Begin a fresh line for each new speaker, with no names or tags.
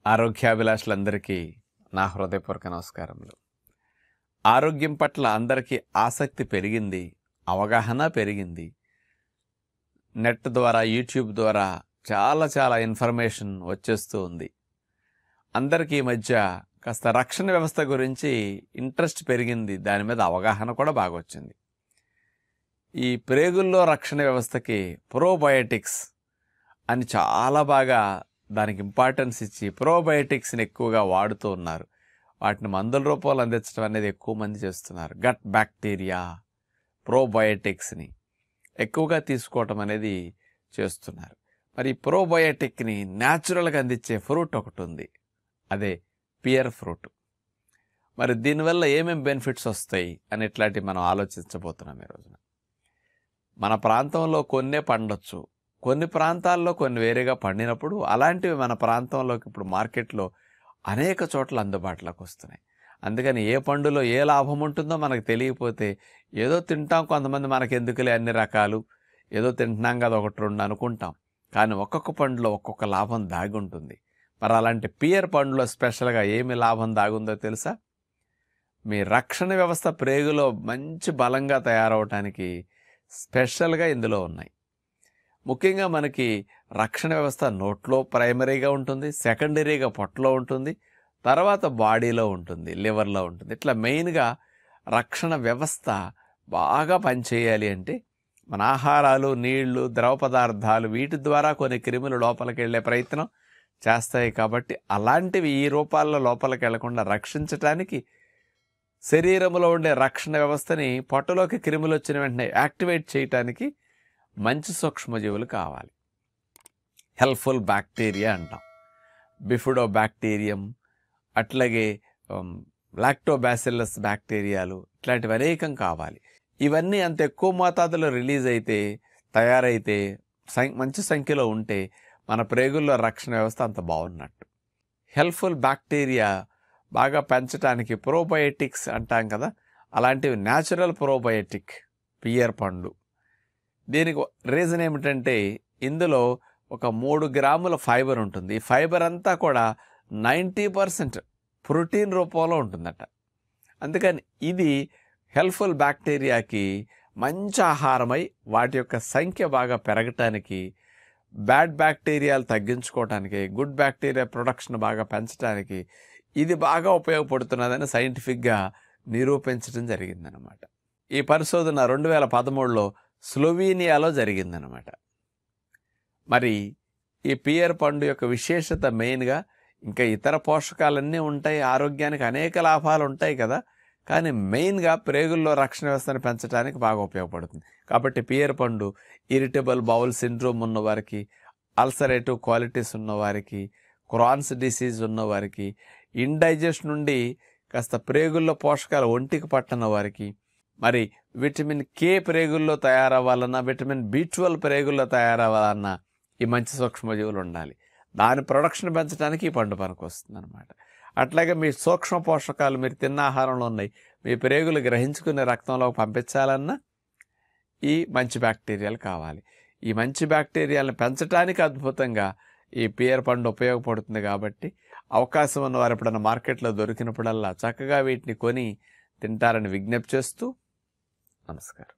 ఆరోగ్యాభిలాషులందరికీ నా హృదయపూర్వక నమస్కారములు ఆరోగ్యం పట్ల అందరికీ ఆసక్తి పెరిగింది అవగాహన పెరిగింది నెట్ ద్వారా యూట్యూబ్ ద్వారా చాలా చాలా ఇన్ఫర్మేషన్ వచ్చేస్తూ ఉంది అందరికీ ఈ మధ్య కాస్త రక్షణ వ్యవస్థ గురించి ఇంట్రెస్ట్ పెరిగింది దాని మీద అవగాహన కూడా బాగా వచ్చింది ఈ ప్రేగుల్లో రక్షణ వ్యవస్థకి ప్రోబయోటిక్స్ అని చాలా బాగా దానికి ఇంపార్టెన్స్ ఇచ్చి ప్రోబయోటిక్స్ని ఎక్కువగా వాడుతూ ఉన్నారు వాటిని మందుల రూపంలో అందించడం అనేది ఎక్కువ మంది చేస్తున్నారు గట్ బ్యాక్టీరియా ప్రోబయోటిక్స్ని ఎక్కువగా తీసుకోవటం అనేది చేస్తున్నారు మరి ఈ ప్రోబయోటిక్ని న్యాచురల్గా అందించే ఫ్రూట్ ఒకటి ఉంది అదే పియర్ ఫ్రూట్ మరి దీనివల్ల ఏమేం బెనిఫిట్స్ వస్తాయి అని ఇట్లాంటివి మనం ఆలోచించబోతున్నాం ఈ రోజున మన ప్రాంతంలో కొన్నే పండొచ్చు కొన్ని ప్రాంతాల్లో కొన్ని వేరేగా పండినప్పుడు అలాంటివి మన ప్రాంతంలోకి ఇప్పుడు మార్కెట్లో అనేక చోట్ల అందుబాటులోకి వస్తున్నాయి అందుకని ఏ పండులో ఏ లాభం ఉంటుందో మనకు తెలియకపోతే ఏదో తింటాం కొంతమంది మనకి ఎందుకులే అన్ని రకాలు ఏదో తింటున్నాం కదా ఒకటి రెండు అనుకుంటాం కానీ ఒక్కొక్క పండులో ఒక్కొక్క లాభం దాగి ఉంటుంది మరి అలాంటి పియర్ పండులో స్పెషల్గా ఏమి లాభం దాగుందో తెలుసా మీ రక్షణ వ్యవస్థ ప్రేగులో మంచి బలంగా తయారవటానికి స్పెషల్గా ఇందులో ఉన్నాయి ముఖ్యంగా మనకి రక్షణ వ్యవస్థ నోట్లో ప్రైమరీగా ఉంటుంది సెకండరీగా పొట్టలో ఉంటుంది తర్వాత బాడీలో ఉంటుంది లివర్లో ఉంటుంది ఇట్లా మెయిన్గా రక్షణ వ్యవస్థ బాగా పనిచేయాలి అంటే మన ఆహారాలు నీళ్లు ద్రవ పదార్థాలు వీటి ద్వారా కొన్ని క్రిములు లోపలికి వెళ్ళే ప్రయత్నం చేస్తాయి కాబట్టి అలాంటివి ఈ రూపాల్లో లోపలికి వెళ్లకుండా రక్షించటానికి శరీరంలో ఉండే రక్షణ వ్యవస్థని పొట్టలోకి క్రిములు వచ్చిన వెంటనే యాక్టివేట్ చేయటానికి మంచి సూక్ష్మజీవులు కావాలి హెల్ప్ఫుల్ బ్యాక్టీరియా అంటాం బిఫుడో బ్యాక్టీరియం అట్లాగే లాక్టోబాసిల్లస్ బ్యాక్టీరియాలు ఇట్లాంటివి అనేకం కావాలి ఇవన్నీ అంత ఎక్కువ మోతాదులో రిలీజ్ అయితే తయారైతే సం మంచి సంఖ్యలో ఉంటే మన ప్రేగుల్లో రక్షణ వ్యవస్థ అంత బాగున్నట్టు హెల్ప్ఫుల్ బ్యాక్టీరియా బాగా పెంచడానికి ప్రోబయోటిక్స్ అంటాం కదా అలాంటివి న్యాచురల్ ప్రోబయోటిక్ పియర్ పండు దీనికి రీజన్ ఏమిటంటే ఇందులో ఒక మూడు గ్రాముల ఫైబర్ ఉంటుంది ఈ ఫైబర్ అంతా కూడా నైంటీ పర్సెంట్ ప్రోటీన్ రూపంలో ఉంటుందట అందుకని ఇది హెల్ప్ఫుల్ బ్యాక్టీరియాకి మంచి ఆహారమై వాటి యొక్క సంఖ్య బాగా పెరగటానికి బ్యాడ్ బ్యాక్టీరియాలు తగ్గించుకోవటానికి గుడ్ బ్యాక్టీరియా ప్రొడక్షన్ బాగా పెంచడానికి ఇది బాగా ఉపయోగపడుతున్నదని సైంటిఫిక్గా నిరూపించడం జరిగిందనమాట ఈ పరిశోధన రెండు వేల పదమూడులో స్లోవీనియాలో జరిగిందనమాట మరి ఈ పియర్ పండు యొక్క విశేషత మెయిన్గా ఇంకా ఇతర పోషకాలన్నీ ఉంటాయి ఆరోగ్యానికి అనేక లాభాలు ఉంటాయి కదా కానీ మెయిన్గా ప్రేగుల్లో రక్షణ వ్యవస్థను పెంచడానికి బాగా ఉపయోగపడుతుంది కాబట్టి పియర్ పండు ఇరిటబుల్ బౌల్ సిండ్రోమ్ ఉన్నవారికి అల్సరేటివ్ క్వాలిటీస్ ఉన్నవారికి క్రాన్స్ డిసీజ్ ఉన్నవారికి ఇండైజెస్ట్ నుండి కాస్త ప్రేగుల్లో పోషకాలు ఒంటికి పట్టన వారికి మరి విటమిన్ కే ప్రేగుల్లో తయారవ్వాలన్నా విటమిన్ బి ట్వెల్వ్ ప్రేగుల్లో తయారవ్వాలన్నా ఈ మంచి సూక్ష్మజీవులు ఉండాలి దాని ప్రొడక్షన్ పెంచడానికి ఈ పండు పనికి వస్తుంది అనమాట అట్లాగే మీ సూక్ష్మ పోషకాలు మీరు తిన్న ఆహారంలో ఉన్నాయి మీ ప్రేగులు గ్రహించుకునే రక్తంలోకి పంపించాలన్నా ఈ మంచి బ్యాక్టీరియాలు కావాలి ఈ మంచి బ్యాక్టీరియాలను పెంచడానికి అద్భుతంగా ఈ పియర్ పండు ఉపయోగపడుతుంది కాబట్టి అవకాశం ఉన్న వారు ఎప్పుడైనా మార్కెట్లో దొరికినప్పుడల్లా చక్కగా వీటిని కొని తింటారని విజ్ఞప్తి చేస్తూ నమస్కారం